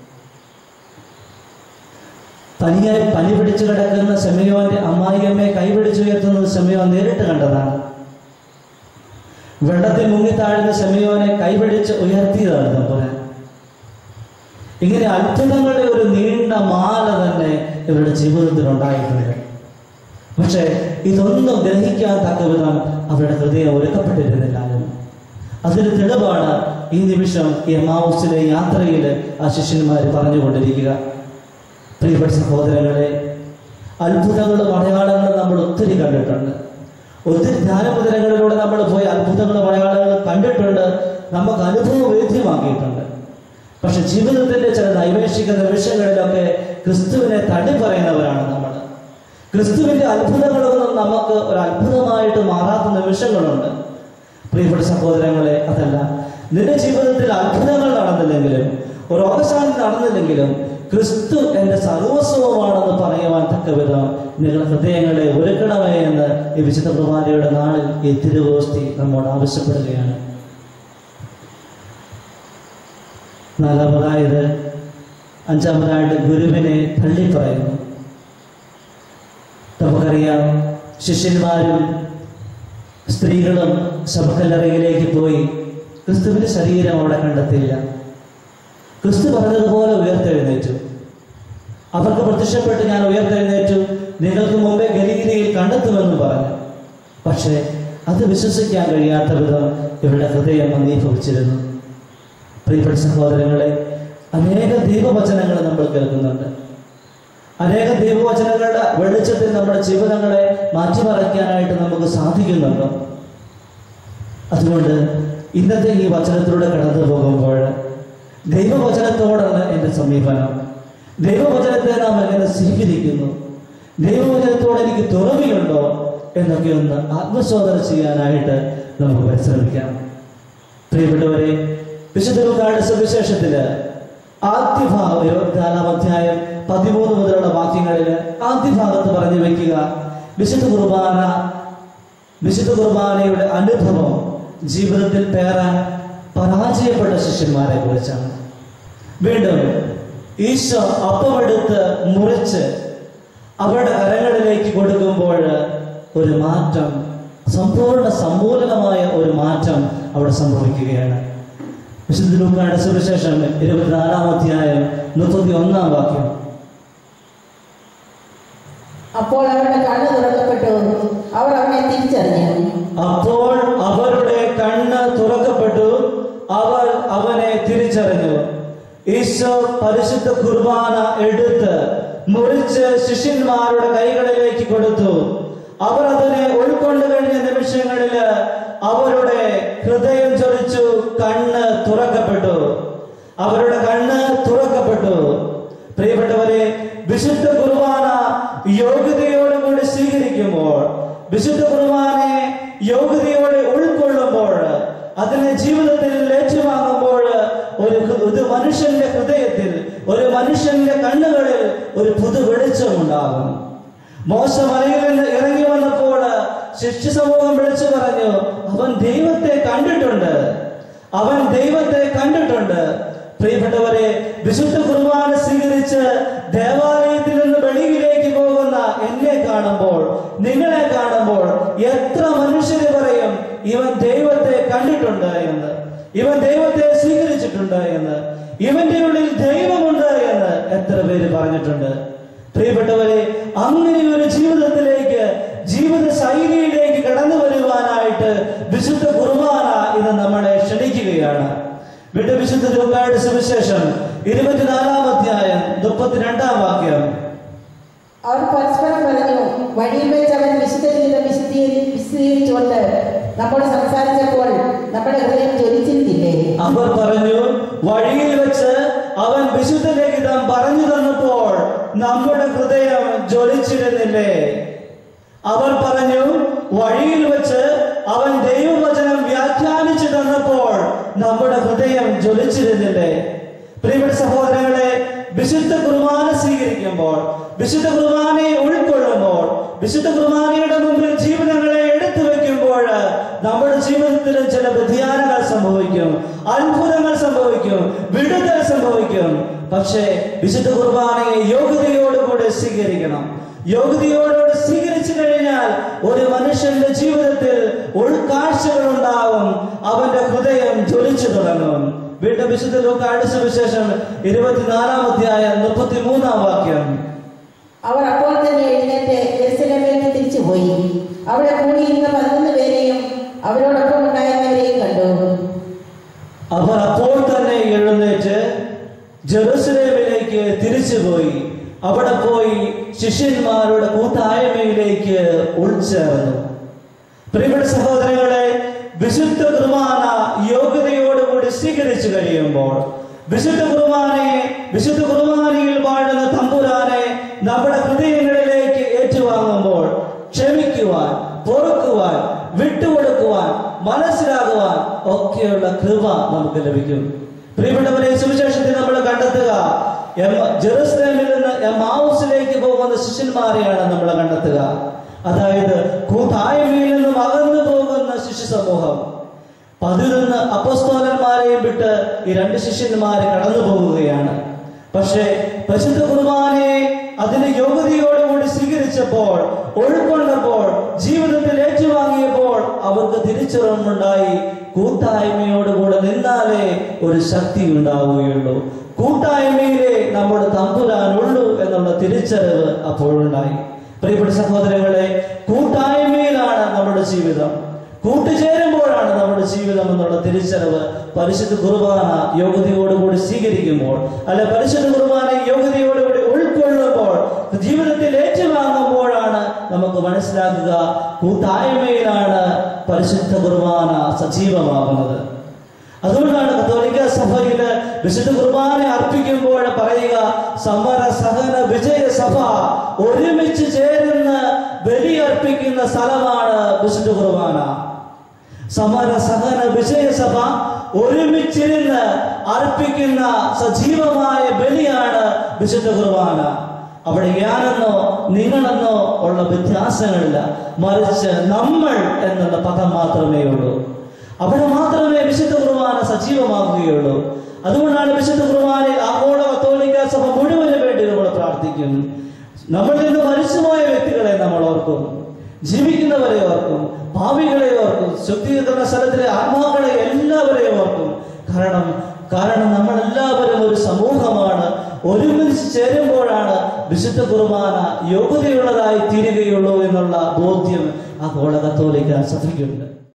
പനിയായി പനി പിടിച്ചു കിടക്കുന്ന സെമിയോന്റെ അമ്മായിയമ്മയെ കൈപിടിച്ചുയർത്തുന്നത് സെമിയോൻ നേരിട്ട് കണ്ടതാണ് വെള്ളത്തിൽ മുങ്ങിത്താഴുന്ന സെമിയോനെ കൈപിടിച്ച് ഉയർത്തിയതാണ് തമ്പുരാൻ ഇങ്ങനെ അത്ഭുതങ്ങളുടെ ഒരു നീണ്ട മാല തന്നെ ഇവരുടെ ജീവിതത്തിൽ ഉണ്ടായിട്ടുണ്ട് പക്ഷേ ഇതൊന്നും ഗ്രഹിക്കാൻ തക്ക വിധം അവരുടെ ഹൃദയം ഒരുക്കപ്പെട്ടിരുന്നില്ലായിരുന്നു അതിന് തെളിവാണ് ഈ നിമിഷം ഈ എമാവൂസിലെ യാത്രയിൽ ആ ശിഷ്യന്മാർ പറഞ്ഞുകൊണ്ടിരിക്കുക പ്രിയപ്പെട്ട സഹോദരങ്ങളെ അത്ഭുതങ്ങളും അടയാളങ്ങളും നമ്മൾ ഒത്തിരി കണ്ടിട്ടുണ്ട് ഒത്തിരി ധ്യാനമുദ്രങ്ങളിലൂടെ നമ്മൾ പോയി അത്ഭുതങ്ങളും അടയാളങ്ങളും കണ്ടിട്ടുണ്ട് നമുക്ക് അനുഭവ വേദ്യമാക്കിയിട്ടുണ്ട് പക്ഷെ ജീവിതത്തിന്റെ ചില നൈവേശിക നിമിഷങ്ങളിലൊക്കെ ക്രിസ്തുവിനെ തള്ളി പറയുന്നവരാണ് നമ്മൾ ക്രിസ്തുവിന്റെ അത്ഭുതങ്ങളൊന്നും നമുക്ക് ഒരു അത്ഭുതമായിട്ട് മാറാത്ത നിമിഷങ്ങളുണ്ട് പ്രിയപ്പെട്ട സഹോദരങ്ങളെ അതല്ല നിന്റെ ജീവിതത്തിൽ അത്ഭുതങ്ങൾ നടന്നില്ലെങ്കിലും രോഗശാന്തി നടന്നില്ലെങ്കിലും ക്രിസ്തു എന്റെ സർവസ്വമാണെന്ന് പറയുവാൻ തക്ക വിധം നിങ്ങളുടെ ഹൃദയങ്ങളെ ഒരുക്കണമേ എന്ന് ഈ വിശുദ്ധ കുർബാനയുടെ നാളിൽ ഈ തിരുവോസ്തി നമ്മോട് ആവശ്യപ്പെടുകയാണ് നാലാമതായത് അഞ്ചാമതായിട്ട് ഗുരുവിനെ തള്ളിപ്പറയുന്നു നമുക്കറിയാം ശിഷ്യന്മാരും സ്ത്രീകളും ശബക്കല്ലറയിലേക്ക് പോയി ക്രിസ്തുവിന്റെ ശരീരം അവിടെ കണ്ടെത്തില്ല ക്രിസ്തു പറഞ്ഞതുപോലെ ഉയർത്തെഴുന്നേറ്റു അവർക്ക് പ്രത്യക്ഷപ്പെട്ട് ഞാൻ ഉയർത്തെഴുന്നേറ്റു നിങ്ങൾക്ക് മുമ്പേ ഗലിഗിരിയിൽ കണ്ടെത്തുമെന്ന് പറഞ്ഞു പക്ഷേ അത് വിശ്വസിക്കാൻ കഴിയാത്ത വിധം ഇവരുടെ ഹൃദയം മന്ദീഭവിച്ചിരുന്നു പ്രിയപ്പെട്ട സഹോദരങ്ങളെ അനേക ദൈവവചനങ്ങൾ നമ്മൾ കേൾക്കുന്നുണ്ട് അനേക ദൈവവചനങ്ങളുടെ വെളിച്ചത്തിൽ നമ്മുടെ ജീവിതങ്ങളെ മാറ്റിമറയ്ക്കാനായിട്ട് നമുക്ക് സാധിക്കുന്നുണ്ടോ അതുകൊണ്ട് ഇന്നത്തെ ഈ വചനത്തിലൂടെ കടന്നു പോകുമ്പോൾ ദൈവവചനത്തോടാണ് എൻ്റെ സമീപനം ദൈവവചനത്തെ നാം എങ്ങനെ സ്വീകരിക്കുന്നു ദൈവവചനത്തോട് എനിക്ക് തുറവിയുണ്ടോ എന്നൊക്കെ ഒന്ന് ആത്മശോധന ചെയ്യാനായിട്ട് നമുക്ക് പരിശ്രമിക്കാം പ്രിയപ്പെട്ടവരെ വിശുദ്ധ ലൂക്കായുടെ സുവിശേഷത്തില് ആദ്യ ഭാഗം ഇരുപത്തിനാലാം അധ്യായം പതിമൂന്ന് മുതലുള്ള വാക്യങ്ങളിൽ ആദ്യ ഭാഗത്ത് പറഞ്ഞു വെക്കുക വിശുദ്ധ കുർബാന വിശുദ്ധ കുർബാനയുടെ അനുഭവം ജീവിതത്തിൽ പേറാൻ പരാജയപ്പെട്ട ശിഷ്യന്മാരെ കുറിച്ചാണ് വീണ്ടും ഈശോ അപ്പമെടുത്ത് മുറിച്ച് അവരുടെ കരങ്ങളിലേക്ക് കൊടുക്കുമ്പോൾ ഒരു മാറ്റം സമ്പൂർണ്ണ സമ്പൂർണമായ ഒരു മാറ്റം അവിടെ സംഭവിക്കുകയാണ് വിശുദ്ധ ലൂക്കായുടെ സുവിശേഷം ഇരുപത്തിനാലാം അധ്യായം മുപ്പത്തി ഒന്നാം വാക്യം അപ്പോൾ അവരുടെ കണ്ണ് തുറക്കപ്പെട്ടു അവർ അവനെ തിരിച്ചറിഞ്ഞു അപ്പോൾ അവരുടെ കണ്ണ് തുറക്കപ്പെട്ടു അവർ അവനെ തിരിച്ചറിഞ്ഞു ഈശോ പരിശുദ്ധ കുർബാന എടുത്ത് മുറിച്ച് ശിഷ്യന്മാരുടെ കൈകളിലേക്ക് കൊടുത്തു അവർ അതിനെ ഉൾക്കൊണ്ടു കഴിഞ്ഞ നിമിഷങ്ങളില് അവരുടെ ഹൃദയം ചൊരിച്ചു കണ്ണ് തുറക്കപ്പെട്ടു അവരുടെ കണ്ണ് തുറക്കപ്പെട്ടു പ്രിയപ്പെട്ടവരെ വിശുദ്ധ കുർബാന യോഗ്യതയോടുകൂടി സ്വീകരിക്കുമ്പോൾ വിശുദ്ധ കുർബാനെ യോഗ്യതയോടെ ഉൾക്കൊള്ളുമ്പോൾ അതിനെ ജീവിതത്തിൽ ഏറ്റുവാങ്ങുമ്പോൾ ഒരു ഹൃ- ഒരു മനുഷ്യന്റെ ഹൃദയത്തിൽ ഒരു മനുഷ്യന്റെ കണ്ണുകളിൽ ഒരു പുതു വെളിച്ചം ഉണ്ടാകും മോശ മലയിൽ നിന്ന് ഇറങ്ങി വന്നപ്പോൾ ശിഷ്യ സമൂഹം വിളിച്ചു പറഞ്ഞു അവൻ ദൈവത്തെ കണ്ടിട്ടുണ്ട് അവൻ ദൈവത്തെ കണ്ടിട്ടുണ്ട് പ്രിയപ്പെട്ടവരെ വിശുദ്ധ കുർബാന സ്വീകരിച്ച് ദേവാലയത്തിൽ നിന്ന് വെളിയിലേക്ക് പോകുന്ന എന്നെ കാണുമ്പോൾ നിങ്ങളെ കാണുമ്പോൾ എത്ര മനുഷ്യര് പറയും ഇവൻ ദൈവത്തെ കണ്ടിട്ടുണ്ട് എന്ന് ഇവൻ ദൈവത്തെ സ്വീകരിച്ചിട്ടുണ്ട് എന്ന് ഇവന്റെ ഉള്ളിൽ ദൈവമുണ്ട് എന്ന് എത്ര പേര് പറഞ്ഞിട്ടുണ്ട് പ്രിയപ്പെട്ടവരെ അങ്ങനെ ഒരു ജീവിതത്തിലേക്ക് ജീവിത ശൈലിയിലേക്ക് കടന്നു വരുവാനായിട്ട് വിശുദ്ധ കുർബാന ഇന്ന് നമ്മളെ ക്ഷണിക്കുകയാണ് വിട്ടു വിശുദ്ധ രൂപയുടെ സുവിശേഷം ഇരുപത്തിനാലാം അധ്യായം മുപ്പത്തിരണ്ടാം വാക്യം അവർ പരസ്പരം പറഞ്ഞു വഴിയിൽ വെച്ച് അവൻ വിശുദ്ധ ജീവിതം വിശദീ- വിശദീകരിച്ചുകൊണ്ട് നമ്മോട് സംസാരിച്ചപ്പോൾ നമ്മുടെ ഹൃദയം ജ്വലിച്ചിരുന്നില്ലേ അവർ പറഞ്ഞു വഴിയിൽ വെച്ച് അവൻ വിശുദ്ധ ലിഖിതം പറഞ്ഞു തന്നപ്പോൾ നമ്മുടെ ഹൃദയം ജ്വലിച്ചിരുന്നില്ലേ അവർ പറഞ്ഞു വഴിയിൽ വെച്ച് അവൻ ദൈവവചനം വ്യാഖ്യാനിച്ചു തന്നപ്പോൾ നമ്മുടെ ഹൃദയം ജ്വലിച്ചിരുന്നില്ലേ പ്രിയപ്പെട്ട സഹോദരങ്ങളെ വിശുദ്ധ കുർബാന സ്വീകരിക്കുമ്പോൾ വിശുദ്ധ കുർബാനയെ ഉൾക്കൊള്ളുമ്പോൾ വിശുദ്ധ കുർബാനയുടെ മുമ്പിൽ ജീവിതങ്ങളെ എടുത്തു വെക്കുമ്പോൾ നമ്മുടെ ജീവിതത്തിൽ ചില വ്യതിയാനങ്ങൾ സംഭവിക്കും അത്ഭുതങ്ങൾ സംഭവിക്കും വിടുതൽ സംഭവിക്കും പക്ഷേ വിശുദ്ധ കുർബാനയെ യോഗ്യതയോടുകൂടെ സ്വീകരിക്കണം യോഗ്യതയോടുകൂടെ സ്വീകരിച്ചു കഴിഞ്ഞാൽ ഒരു മനുഷ്യന്റെ ജീവിതത്തിൽ ഉൾക്കാഴ്ചകൾ ഉണ്ടാവും അവന്റെ ഹൃദയം ജ്വലിച്ചു തുടങ്ങും വീണ്ടും വിശുദ്ധ ലോകാട് സുവിശേഷം ഇരുപത്തിനാലാം അധ്യായം മുപ്പത്തി മൂന്നാം വാക്യം അവർ അപ്പോൾ തന്നെ എഴുന്നേറ്റ് യെരുസലേമിലേക്ക് തിരിച്ചുപോയി അവിടെ കൂടിയിരുന്ന പതിനൊന്ന് പേരെയും അവരോടൊപ്പം ഉണ്ടായിരുന്നവരെയും കണ്ടു അവർ അപ്പോൾ തന്നെ എഴുന്നേറ്റ് ജെറുസലേമിലേക്ക് തിരിച്ചുപോയി അവിടെ പോയി ശിഷ്യന്മാരുടെ കൂട്ടായ്മയിലേക്ക് ഉൾച്ചേർന്നു പ്രിയപ്പെട്ട സഹോദരങ്ങളെ വിശുദ്ധ കുർബാന യോഗ്യതയോടുകൂടി സ്വീകരിച്ചു കഴിയുമ്പോൾ വിശുദ്ധ കുർബാനയെ വിശുദ്ധ കുർബാനയിൽ വാഴുന്ന തമ്പുരാനെ നമ്മുടെ ഹൃദയങ്ങളിലേക്ക് ഏറ്റുവാങ്ങുമ്പോൾ ക്ഷമിക്കുവാൻ പൊറുക്കുവാൻ വിട്ടുകൊടുക്കുവാൻ മനസ്സിലാകുവാൻ ഒക്കെയുള്ള കൃപ നമുക്ക് ലഭിക്കും പ്രിയപ്പെട്ടവരെ സുവിശേഷത്തിൽ നമ്മൾ കണ്ടെത്തുക എം- ജെറുസലേമിൽ നിന്ന് എമാവുസിലേക്ക് പോകുന്ന ശിഷ്യന്മാരെയാണ് നമ്മൾ കണ്ടെത്തുക അതായത് കൂട്ടായ്മയിൽ നിന്നും അകന്നു പോകുന്ന ശിശു സമൂഹം പതിനൊന്ന് അപ്പസ്തോലന്മാരെയും വിട്ട് ഈ രണ്ട് ശിഷ്യന്മാരെ കടന്നു പോകുകയാണ് പക്ഷേ പരിശുദ്ധ കുർബാനയെ അതിന് യോഗ്യതയോടുകൂടി സ്വീകരിച്ചപ്പോൾ ഉൾക്കൊണ്ടപ്പോൾ ജീവിതത്തിൽ ഏറ്റുവാങ്ങിയപ്പോൾ അവർക്ക് തിരിച്ചറിവുണ്ടായി കൂട്ടായ്മയോടുകൂടെ നിന്നാലേ ഒരു ശക്തി ഉണ്ടാവുകയുള്ളൂ കൂട്ടായ്മയിലേ നമ്മുടെ തമ്പുരാനുള്ളൂ എന്നുള്ള തിരിച്ചറിവ് അപ്പോഴുണ്ടായി പ്രിയപ്പെട്ട സഹോദരങ്ങളെ കൂട്ടായ്മയിലാണ് നമ്മുടെ ജീവിതം കൂട്ടുചേരുമ്പോഴാണ് നമ്മുടെ ജീവിതം എന്നുള്ള തിരിച്ചറിവ് പരിശുദ്ധ കുർബാന യോഗ്യതയോടുകൂടി സ്വീകരിക്കുമ്പോൾ അല്ലെ പരിശുദ്ധ കുർബാന യോഗ്യതയോടുകൂടി ഉൾക്കൊള്ളുമ്പോൾ ജീവിതത്തിൽ ഏറ്റുവാങ്ങുമ്പോഴാണ് നമുക്ക് മനസ്സിലാക്കുക കൂട്ടായ്മയിലാണ് പരിശുദ്ധ കുർബാന സജീവമാകുന്നത് അതുകൊണ്ടാണ് കത്തോലിക്ക സഭയില് വിശുദ്ധ കുർബാന അർപ്പിക്കുമ്പോൾ പറയുക സമര സഹന വിജയ സഭ ഒരുമിച്ച് ചേരുന്ന ബലിയർപ്പിക്കുന്ന സ്ഥലമാണ് വിശുദ്ധ കുർബാന സമര സഹന വിജയ സഭ ഒരുമിച്ചിരുന്ന് അർപ്പിക്കുന്ന സജീവമായ ബലിയാണ് വിശുദ്ധ കുർബാന അവിടെ ഞാനെന്നോ നിങ്ങളെന്നോ ഉള്ള വ്യത്യാസങ്ങളില്ല മറിച്ച് നമ്മൾ എന്നുള്ള പദം മാത്രമേ ഉള്ളൂ അവിടെ മാത്രമേ വിശുദ്ധ കുർബാന സജീവമാകുകയുള്ളൂ അതുകൊണ്ടാണ് വിശുദ്ധ കുർബാനയിൽ ആഗോള കത്തോലിക്ക സഭ മുഴുവന് വേണ്ടി നമ്മൾ പ്രാർത്ഥിക്കും നമ്മളിൽ നിന്ന് മരിച്ചുപോയ വ്യക്തികളെ നമ്മൾ ഓർക്കും ജീവിക്കുന്നവരെ ഓർക്കും ഭാവികളെ ഓർക്കും ശുദ്ധീകരണ സ്ഥലത്തിലെ ആത്മാക്കളെ എല്ലാവരെയും ഓർക്കും കാരണം കാരണം നമ്മൾ എല്ലാവരും ഒരു സമൂഹമാണ് ഒരുമിച്ച് ചേരുമ്പോഴാണ് വിശുദ്ധ കുർബാന യോഗ്യതയുള്ളതായി തീരുകയുള്ളൂ എന്നുള്ള ബോധ്യം ആ ഗോള കത്തോലിക്ക സഭയ്ക്കുണ്ട്